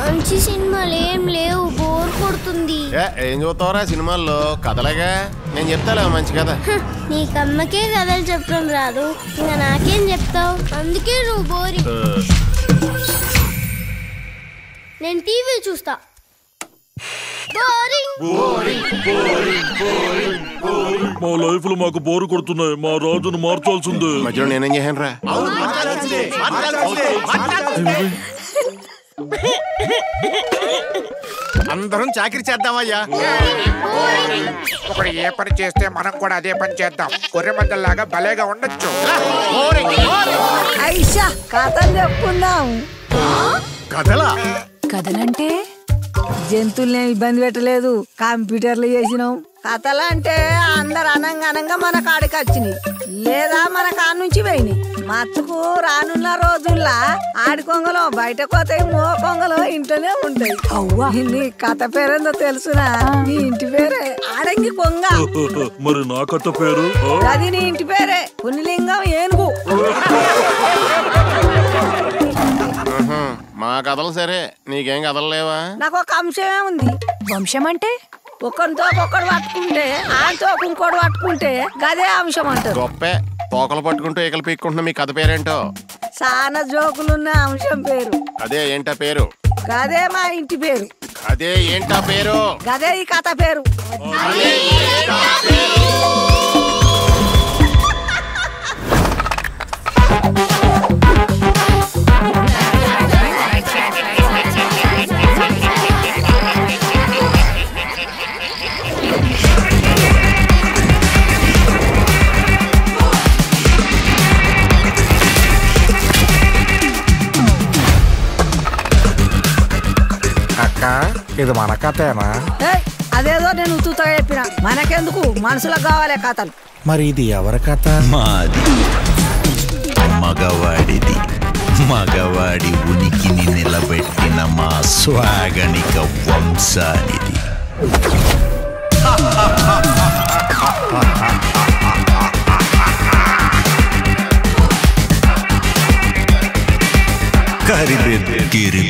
మంచి సినిమాలు ఏం లేవు బోర్ కొడుతుంది ఏ, ఏం చూస్తావురా సినిమాల్లో కథలేగా నేను చెప్తాలే ఓ మంచి కథ హ, నీకమ్మకే కథలు చెప్పడం రాదు ఇంకా నాకేం చెప్తావు అందుకే నువ్వు బోరి నేను టీవీ చూస్తా బోరింగ్ మా లైఫ్ లో మాకు బోరు కొడుతున్నాయి మా రాజును మార్చాల్సిందే మధ్యలో నేనేం చేశాను రా అందరం చాకరీ చేద్దామయ్యా ఒకడు ఏ పని చేస్తే మనం కూడా అదే పని చేద్దాం గొర్రె మందల్లాగా భలేగా ఉండొచ్చు ఐషా కథలు చెప్పుకుందాం కథలా కథలంటే జంతువుల్ని ఇబ్బంది పెట్టలేదు కంప్యూటర్లు చేసినాం కథలు అంటే అందరు అనంగా అనంగా మన కాడికి వచ్చినాయి లేదా మన కాడ నుంచి పోయినాయి మత్తుకు రానున్న రోజుల్లా ఆడి కొంగలో బయట పోతాయి మో కొంగలో ఇంట్లోనే ఉంటాయి అవ్వా నీ కథ పేరేందో తెలుసునా నీ ఇంటి పేరే ఆడంగి కొంగ మరి నా కథ పేరు ఆ? అది నీ ఇంటి పేరే పునిలింగం ఏనుగు ఉహు, మా కథలు సరే నీకేం కథలు లేవా నాకు ఒక అంశమే ఉంది వంశం అంటే ఒకరితో ఒకడు పట్టుకుంటే ఆయనతో ఇంకోటి పట్టుకుంటే గదే అంశం అంటారు గొప్పే తోకలు పట్టుకుంటూ ఈకలు పీక్కుంటున్న మీ కథ పేరేంటో చాలా జోకులున్న అంశం పేరు అదే ఏంటా పేరు గదే మా ఇంటి పేరు అదే ఏంటా పేరు గదే ఈ కథ పేరు అక్క ఇది మన కథేనా ఏయ్, అదేదో నేను ఉత్తుగా చెప్పిన మనకెందుకు మనసులకు కావాలి కథలు మరి ఇది ఎవరి కథ మాది మగవాడిది మగవాడి ఉనికిని నిలబెట్టిన మా స్వాగనిక వంశానిది కరిబెక్కిరి